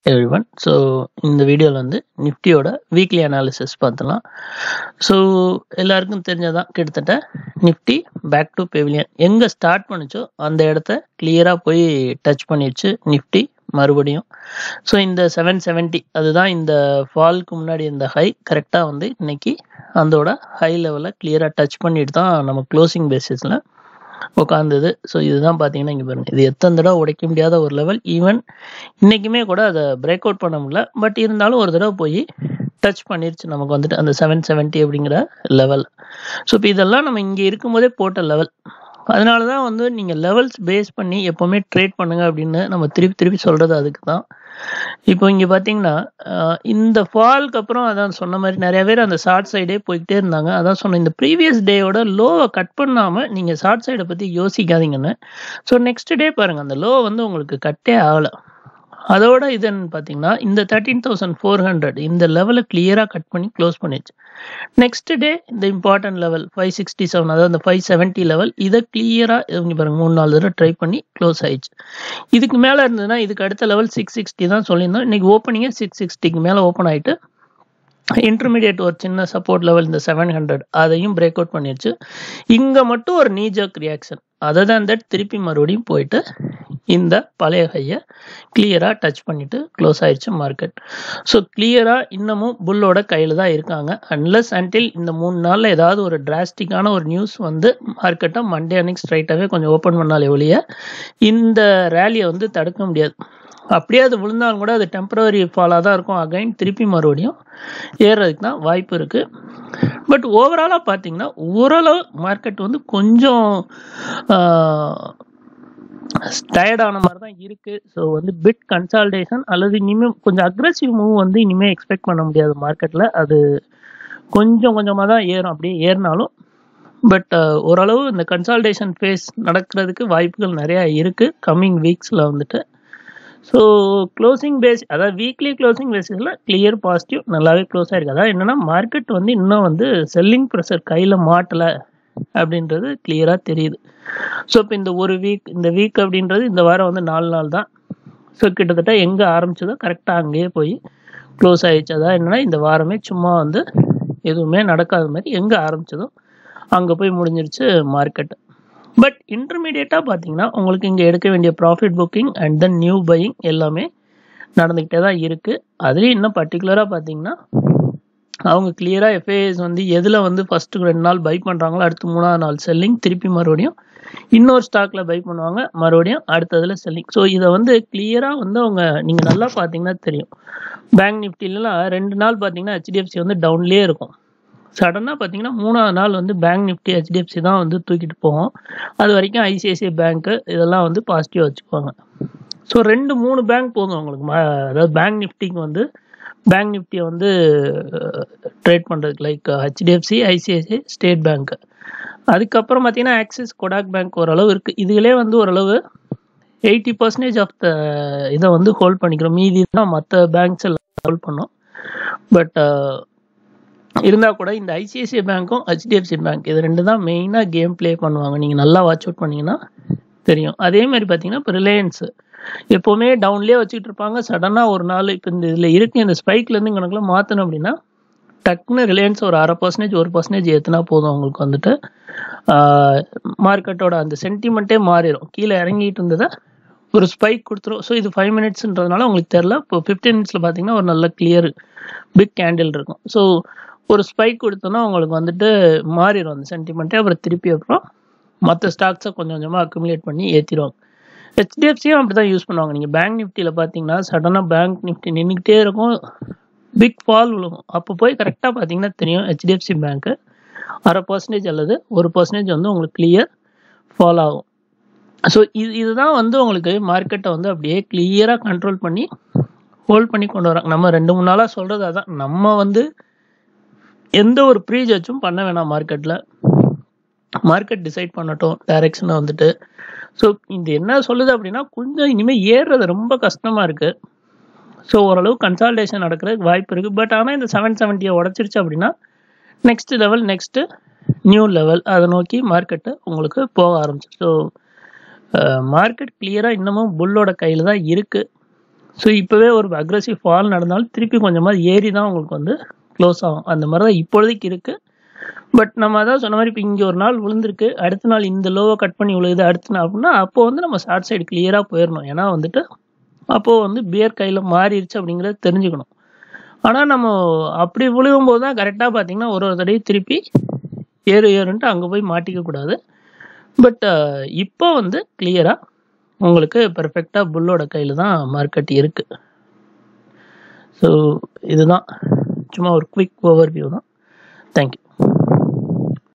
everyone so இந்த வீடியோவில் வந்து நிஃப்டியோட வீக்லி அனாலிசிஸ் பார்த்துலாம் ஸோ எல்லாருக்கும் தெரிஞ்சதான் கிட்டத்தட்ட நிஃப்டி பேக் டு பெவிலியன் எங்கே ஸ்டார்ட் பண்ணுச்சோ அந்த இடத்த கிளியராக போய் டச் பண்ணிடுச்சு நிஃப்டி மறுபடியும் ஸோ இந்த செவன் செவன்ட்டி அதுதான் இந்த ஃபால்க்கு முன்னாடி இந்த ஹை கரெக்டாக வந்து இன்னைக்கு அதோட ஹை லெவலில் கிளியராக டச் பண்ணிட்டு தான் நம்ம க்ளோசிங் பேசிஸில் உட்காந்தது ஸோ இதுதான் பார்த்தீங்கன்னா இங்கே பாருங்க இது எத்தனை தடவை உடைக்க முடியாத ஒரு லெவல் ஈவன் இன்னைக்குமே கூட அதை பிரேக் அவுட் பண்ண முடியல பட் இருந்தாலும் ஒரு தடவை போய் டச் பண்ணிருச்சு நமக்கு வந்துட்டு அந்த செவன் செவன்ட்டி அப்படிங்கிற லெவல் ஸோ இப்போ இதெல்லாம் நம்ம இங்கே இருக்கும்போதே போட்ட லெவல் அதனால தான் வந்து நீங்கள் லெவல்ஸ் பேஸ் பண்ணி எப்போவுமே ட்ரேட் பண்ணுங்க அப்படின்னு நம்ம திருப்பி திருப்பி சொல்கிறது அதுக்கு தான் இப்போ இங்கே பார்த்தீங்கன்னா அஹ், இந்த ஃபால்க்கு அப்புறம் அதான் சொன்ன மாதிரி நிறைய பேர் அந்த ஷார்ட் சைடே போய்கிட்டே இருந்தாங்க அதான் சொன்னேன் இந்த ப்ரீவியஸ் டேயோட லோவை கட் பண்ணாமல் நீங்கள் ஷார்ட் சைடை பற்றி யோசிக்காதீங்கன்னு ஸோ நெக்ஸ்ட் டே பாருங்கள் அந்த லோ வந்து உங்களுக்கு கட்டே ஆகலை அதோட இதுன்னு பார்த்தீங்கன்னா இந்த தேர்ட்டீன் தௌசண்ட் ஃபோர் ஹண்ட்ரட் இந்த லெவலை கிளியராக கட் பண்ணி க்ளோஸ் பண்ணிடுச்சு நெக்ஸ்ட் டே இந்த important level five sixty seven அதாவது அந்த ஃபைவ் செவன்ட்டி லெவல் இதை கிளியராக பாருங்க மூணு நாலு தடவை ட்ரை பண்ணி க்ளோஸ் ஆயிடுச்சு இதுக்கு மேலே இருந்ததுன்னா இதுக்கு அடுத்த லெவல் சிக்ஸ் சிக்ஸ்டி தான் சொல்லியிருந்தோம் இன்னைக்கு ஓப்பனிங்கே சிக்ஸ் சிக்ஸ்டிக்கு மேலே ஓப்பன் ஆயிட்டு இன்டர்மீடியட் ஒரு சின்ன சப்போர்ட் லெவல் இந்த செவன் ஹண்ட்ரட் அதையும் பிரேக் அவுட் பண்ணிடுச்சு இங்கே மட்டும் ஒரு நீஜக் ரியாக்ஷன் அதை தான் தட் திருப்பி மறுபடியும் போயிட்டு இந்த பழைய ஹையை கிளியராக டச் பண்ணிட்டு க்ளோஸ் ஆயிடுச்சு மார்க்கெட் ஸோ கிளியராக இன்னமும் புல்லோட கையில் தான் இருக்காங்க அன்லஸ் அன்டில் இந்த மூணு நாளில் ஏதாவது ஒரு டிராஸ்டிக்கான ஒரு நியூஸ் வந்து மார்க்கெட்டை மண்டே அன்னைக்கு ஸ்ட்ரைட்டாகவே கொஞ்சம் ஓப்பன் பண்ணாலே ஒழிய இந்த ரேலியை வந்து தடுக்க முடியாது அப்படியே அது விழுந்தாலும் கூட அது டெம்பரவரி ஃபாலாக தான் இருக்கும் அகைன் திருப்பி மறுபடியும் ஏறுறதுக்கு தான் வாய்ப்பு இருக்குது பட் ஓவராலாக பார்த்தீங்கன்னா ஓரளவு மார்க்கெட் வந்து கொஞ்சம் டயர்டான மாதிரி தான் இருக்குது ஸோ வந்து பிட் கன்சால்டேஷன் அல்லது இனிமேல் கொஞ்சம் அக்ரெசிவ் மூவ் வந்து இனிமேல் எக்ஸ்பெக்ட் பண்ண முடியாது மார்க்கெட்டில் அது கொஞ்சம் கொஞ்சமாக தான் ஏறும் அப்படியே ஏறினாலும் பட் ஓரளவு இந்த கன்சால்டேஷன் ஃபேஸ் நடக்கிறதுக்கு வாய்ப்புகள் நிறையா இருக்குது கம்மிங் வீக்ஸில் வந்துட்டு ஸோ க்ளோசிங் பேஸ் அதாவது வீக்லி க்ளோசிங் பேசிஸில் கிளியர் பாசிட்டிவ் நல்லாவே க்ளோஸ் ஆயிருக்கு அதாவது என்னன்னா மார்க்கெட் வந்து இன்னும் வந்து செல்லிங் ப்ரெஷர் கையில் மாட்டலை அப்படின்றது கிளியராக தெரியுது ஸோ இப்போ இந்த ஒரு வீக் இந்த வீக் அப்படின்றது இந்த வாரம் வந்து நாலு நாள் தான் ஸோ கிட்டத்தட்ட எங்கே ஆரம்பிச்சதோ கரெக்டாக அங்கேயே போய் க்ளோஸ் ஆயிடுச்சு அதான் என்னன்னா இந்த வாரமே சும்மா வந்து எதுவுமே நடக்காத மாதிரி எங்கே ஆரம்பிச்சதோ அங்கே போய் முடிஞ்சிருச்சு மார்க்கெட் பட் இன்டர்மீடியட்டாக பார்த்தீங்கன்னா உங்களுக்கு இங்கே எடுக்க வேண்டிய profit booking and then new buying எல்லாமே நடந்துக்கிட்டே தான் இருக்குது அதுலேயும் இன்னும் பர்டிகுலராக பார்த்தீங்கன்னா அவங்க கிளியராக எஃப்ஐஎஸ் வந்து எதில் வந்து ஃபஸ்ட்டு ரெண்டு நாள் பை பண்ணுறாங்களோ அடுத்து மூணாவது நாள் செல்லிங் திருப்பி மறுபடியும் இன்னொரு ஸ்டாக்ல பை பண்ணுவாங்க மறுபடியும் அடுத்ததுல செல்லிங் ஸோ இதை வந்து கிளியராக வந்து அவங்க நீங்கள் நல்லா பார்த்தீங்கன்னா தெரியும் பேங்க் நிஃப்டிலலாம் ரெண்டு நாள் பார்த்தீங்கன்னா ஹெச்டிஎஃப்சி வந்து டவுன்லேயே இருக்கும் சடனாக பார்த்தீங்கன்னா மூணாவது நாள் வந்து பேங்க் நிஃப்டி ஹெச்டிஎஃப்சி தான் வந்து தூக்கிட்டு போகும் அது வரைக்கும் ஐசிஐசிஐ பேங்க்கு இதெல்லாம் வந்து பாசிட்டிவ் வச்சுக்குவாங்க ஸோ ரெண்டு மூணு பேங்க் போதும் உங்களுக்கு ம- அதாவது பேங்க் நிஃப்டிக்கு வந்து பேங்க் நிஃப்டியை வந்து ட்ரேட் பண்ணுறதுக்கு like HDFC ICICI State Bank அதுக்கப்புறம் பார்த்தீங்கன்னா ஆக்சிஸ் கொடாக் பேங்க் ஓரளவு இருக்குது இதுகளே வந்து ஓரளவு எயிட்டி பர்சன்டேஜ் ஆஃப் த இதை வந்து ஹோல்ட் பண்ணிக்கிறோம் மீதி தான் மற்ற பேங்க்ஸ் எல்லாம் ஹோல்ட் பண்ணோம் பட் இருந்தால் கூட இந்த ஐசிஐசிஐ பேங்க்கும் ஹெச்டிஎஃப்சி பேங்க் இது ரெண்டு தான் மெயினாக கேம் ப்ளே பண்ணுவாங்க நீங்கள் நல்லா வாட்ச் அவுட் பண்ணீங்கன்னா தெரியும் அதே மாதிரி பார்த்தீங்கன்னா இப்போ ரிலையன்ஸ் எப்போவுமே டவுன்லேயே வச்சுக்கிட்டு இருப்பாங்க சடனாக ஒரு நாள் இப்போ இந்த இதில் இருக்கு இந்த ஸ்பைக்லேருந்து கணக்கில் மாற்றணும் அப்படின்னா டக்குன்னு ரிலையன்ஸ் ஒரு அரை பர்சன்டேஜ் ஒரு பர்சன்டேஜ் ஏற்றுனா போதும் உங்களுக்கு வந்துட்டு மார்க்கெட்டோட அந்த சென்டிமெண்ட்டே மாறிடும் கீழே இறங்கிட்டு இருந்ததை ஒரு ஸ்பைக் கொடுத்துரும் ஸோ இது ஃபைவ் மினிட்ஸ்ன்றதுனால உங்களுக்கு தெரில இப்போ ஃபிஃப்டீன் மினிட்ஸில் பார்த்தீங்கன்னா ஒரு நல்ல கிளியர் பிக் கேண்டில் இருக்கும் ஸோ ஒரு ஸ்பைக் கொடுத்தோன்னா உங்களுக்கு வந்துட்டு மாறிடும் அந்த சென்டிமெண்ட்டே அப்புறம் திருப்பி அப்புறம் மற்ற ஸ்டாக்ஸை கொஞ்சம் கொஞ்சமாக அக்குமுலேட் பண்ணி ஏற்றிடுவாங்க ஹெச்டிஎஃப்சியும் அப்படி தான் யூஸ் பண்ணுவாங்க நீங்கள் பேங்க் நிஃப்டியில் பார்த்தீங்கன்னா சடனாக பேங்க் நிஃப்டி நின்றுக்கிட்டே இருக்கும் பிக் ஃபால் விழுகும் அப்போ போய் கரெக்டாக பார்த்தீங்கன்னா தெரியும் ஹெச்டிஎஃப்சி பேங்க்கு அரை பர்சன்டேஜ் அல்லது ஒரு பர்சன்டேஜ் வந்து உங்களுக்கு கிளியர் ஃபால் ஆகும் ஸோ இது இதுதான் வந்து உங்களுக்கு மார்க்கெட்டை வந்து அப்படியே கிளியராக கண்ட்ரோல் பண்ணி ஹோல்ட் பண்ணி கொண்டு வராங்க நம்ம ரெண்டு மூணு நாளாக சொல்கிறது அதான் நம்ம வந்து எந்த ஒரு ப்ரீ ஜட்ஜும் பண்ண வேணாம் மார்க்கெட்டில் மார்க்கெட் டிசைட் பண்ணட்டும் டைரெக்ஷனை வந்துட்டு ஸோ இது என்ன சொல்லுது அப்படின்னா கொஞ்சம் இனிமேல் ஏறுறது ரொம்ப கஷ்டமாக இருக்குது ஸோ ஓரளவு கன்சால்டேஷன் நடக்கிறதுக்கு வாய்ப்பு இருக்குது பட் ஆனால் இந்த செவன் செவன்ட்டியை உடச்சிருச்சு அப்படின்னா next level next new level அதை நோக்கி மார்க்கெட்டு உங்களுக்கு போக ஆரம்பிச்சு ஸோ மார்க்கெட் கிளியராக இன்னமும் புல்லோட கையில் தான் இருக்குது ஸோ இப்போவே ஒரு அக்ரஸிவ் ஃபால் நடந்தாலும் திருப்பி கொஞ்சமாக ஏறி தான் உங்களுக்கு வந்து க்ளோஸ் ஆகும் அந்த மாதிரி தான் இப்பொழுதைக்கு இருக்குது பட் நம்ம அதான் சொன்ன மாதிரி இப்போ இங்கே ஒரு நாள் விழுந்திருக்கு அடுத்த நாள் இந்த லோவை கட் பண்ணி விழுகுது அடுத்த நாள் அப்படின்னா அப்போ வந்து நம்ம ஷார்ட் சைடு கிளியராக போயிடணும் ஏன்னா வந்துட்டு அப்போது வந்து பியர் கையில் மாறிடுச்சு அப்படிங்கிறத தெரிஞ்சுக்கணும் ஆனால் நம்ம அப்படி விழுகும்போது தான் கரெக்டாக பார்த்தீங்கன்னா ஒரு ஒரு தடவை திருப்பி ஏறு ஏறுன்ட்டு அங்கே போய் மாட்டிக்க கூடாது பட் இப்போ வந்து கிளியராக உங்களுக்கு பெர்ஃபெக்டாக புல்லோட கையில் தான் மார்க்கெட் இருக்குது ஸோ இதுதான் சும்மா ஒரு குவிக் ஓவர் வியூ தான் தேங்க்யூ